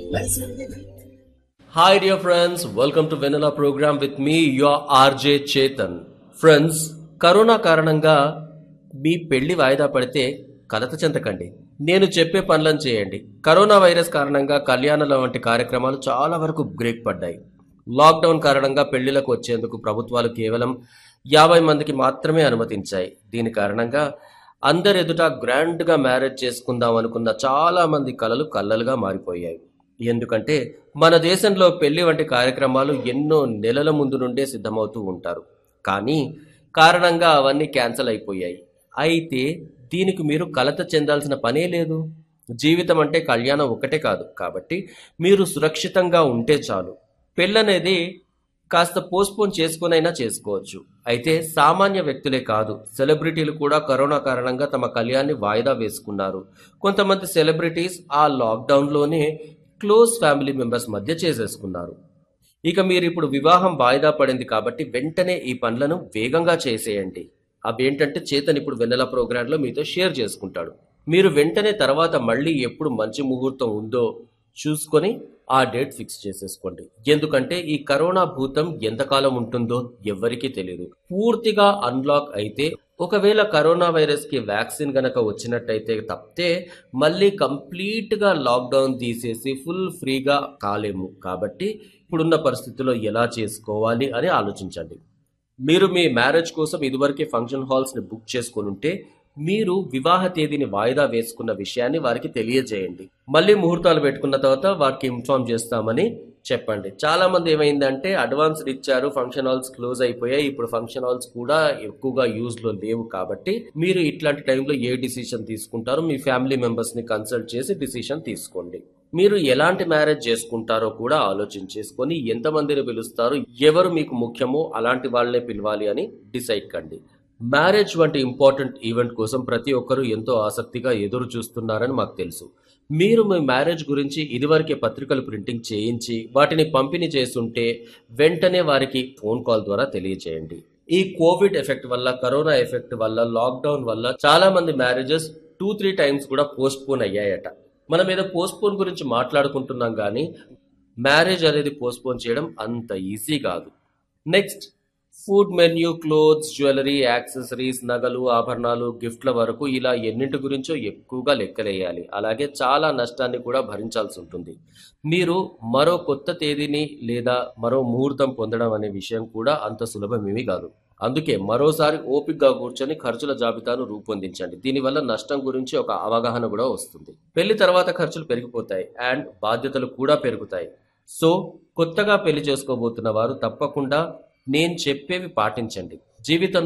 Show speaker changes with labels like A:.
A: Hi, dear friends. Welcome to Vanilla program with me, your RJ Chetan. Friends corona కారణంగా మీ పెళ్లి వాయిదా పడితే కలత చెందకండి నేను చెప్పే పనులను చేయండి కరోనా వైరస్ కారణంగా కళ్యాణాల వంటి కార్యక్రమాలు చాలా వరకు బ్రేక్ పడ్డాయి లాక్డౌన్ కారణంగా పెళ్లిలకు వచ్చేందుకు ప్రభుత్వాలు కేవలం యాభై మందికి మాత్రమే అనుమతించాయి దీని కారణంగా అందరి ఎదుట గ్రాండ్గా మ్యారేజ్ చేసుకుందాం అనుకున్న చాలా మంది కలలు కల్లలుగా మారిపోయాయి ఎందుకంటే మన దేశంలో పెళ్లి వంటి కార్యక్రమాలు ఎన్నో నెలల ముందు నుండే సిద్ధమవుతూ ఉంటారు కానీ కారణంగా అవన్నీ క్యాన్సిల్ అయిపోయాయి అయితే దీనికి మీరు కలత చెందాల్సిన పనే లేదు జీవితం అంటే కళ్యాణం ఒకటే కాదు కాబట్టి మీరు సురక్షితంగా ఉంటే చాలు పెళ్ళనేది కాస్త పోస్ట్పోన్ చేసుకునైనా చేసుకోవచ్చు అయితే సామాన్య వ్యక్తులే కాదు సెలబ్రిటీలు కూడా కరోనా కారణంగా తమ కళ్యాణాన్ని వాయిదా వేసుకున్నారు కొంతమంది సెలబ్రిటీస్ ఆ లాక్డౌన్లోనే క్లోజ్ ఫ్యామిలీ మెంబర్స్ మధ్య చేసేసుకున్నారు ఇక మీరు ఇప్పుడు వివాహం వాయిదా పడింది కాబట్టి వెంటనే ఈ పనులను వేగంగా చేసేయండి అవేంటంటే చేతన్ ఇప్పుడు వెన్నెల ప్రోగ్రాంలో మీతో షేర్ చేసుకుంటాడు మీరు వెంటనే తర్వాత మళ్ళీ ఎప్పుడు మంచి ముహూర్తం ఉందో చూసుకొని ఆ డేట్ ఫిక్స్ చేసేసుకోండి ఎందుకంటే ఈ కరోనా భూతం ఎంతకాలం ఉంటుందో ఎవ్వరికీ తెలియదు పూర్తిగా అన్లాక్ అయితే ఒకవేళ కరోనా వైరస్ కి వ్యాక్సిన్ గనక వచ్చినట్టయితే తప్పితే మళ్ళీ కంప్లీట్ గా లాక్డౌన్ తీసేసి ఫుల్ ఫ్రీగా కాలేము కాబట్టి ఇప్పుడున్న పరిస్థితుల్లో ఎలా చేసుకోవాలి అని ఆలోచించండి మీరు మీ మ్యారేజ్ కోసం ఇదివరకే ఫంక్షన్ హాల్స్ ని బుక్ చేసుకుని ఉంటే మీరు వివాహ తేదీని వాయిదా వేసుకున్న విషయాన్ని వారికి తెలియజేయండి మళ్ళీ ముహూర్తాలు పెట్టుకున్న తర్వాత వారికి ఇన్ఫార్మ్ చేస్తామని చెప్పండి చాలా మంది ఏమైందంటే అడ్వాన్స్ ఇచ్చారు ఫంక్షన్ హాల్స్ క్లోజ్ అయిపోయాయి ఇప్పుడు ఫంక్షన్ హాల్స్ కూడా ఎక్కువగా యూజ్ లో లేవు కాబట్టి మీరు ఇట్లాంటి టైంలో ఏ డిసిషన్ తీసుకుంటారో మీ ఫ్యామిలీ మెంబర్స్ ని కన్సల్ట్ చేసి డిసిషన్ తీసుకోండి మీరు ఎలాంటి మ్యారేజ్ చేసుకుంటారో కూడా ఆలోచించేసుకొని ఎంతమందిని పిలుస్తారు ఎవరు మీకు ముఖ్యమో అలాంటి వాళ్ళనే పిలవాలి అని డిసైడ్ కండి మ్యారేజ్ వంటి ఇంపార్టెంట్ ఈవెంట్ కోసం ప్రతి ఒక్కరూ ఎంతో ఆసక్తిగా ఎదురు చూస్తున్నారని మాకు తెలుసు మీరు మీ మ్యారేజ్ గురించి ఇదివరకే పత్రికలు ప్రింటింగ్ చేయించి వాటిని పంపిణీ చేస్తుంటే వెంటనే వారికి ఫోన్ కాల్ ద్వారా తెలియజేయండి ఈ కోవిడ్ ఎఫెక్ట్ వల్ల కరోనా ఎఫెక్ట్ వల్ల లాక్డౌన్ వల్ల చాలా మంది మ్యారేజెస్ టూ త్రీ టైమ్స్ కూడా పోస్ట్ పోన్ అయ్యాయట మనం ఏదో పోస్ట్ పోన్ గురించి మాట్లాడుకుంటున్నాం కానీ మ్యారేజ్ అనేది పోస్ట్ పోన్ చేయడం అంత ఈజీ కాదు next food menu clothes jewellery accessories నగలు ఆభరణాలు గిఫ్ట్ల వరకు ఇలా ఎన్నింటి గురించో ఎక్కువగా లెక్కలేయాలి అలాగే చాలా నష్టాన్ని కూడా భరించాల్సి ఉంటుంది మీరు మరో కొత్త తేదీని లేదా మరో ముహూర్తం పొందడం అనే విషయం కూడా అంత సులభమేమీ కాదు అందుకే మరోసారి ఓపికగా కూర్చొని ఖర్చుల జాబితాను రూపొందించండి దీనివల్ల నష్టం గురించి ఒక అవగాహన కూడా వస్తుంది పెళ్లి తర్వాత ఖర్చులు పెరిగిపోతాయి అండ్ బాధ్యతలు కూడా పెరుగుతాయి సో కొత్తగా పెళ్లి చేసుకోబోతున్న వారు తప్పకుండా నేను చెప్పేవి పాటించండి జీవితం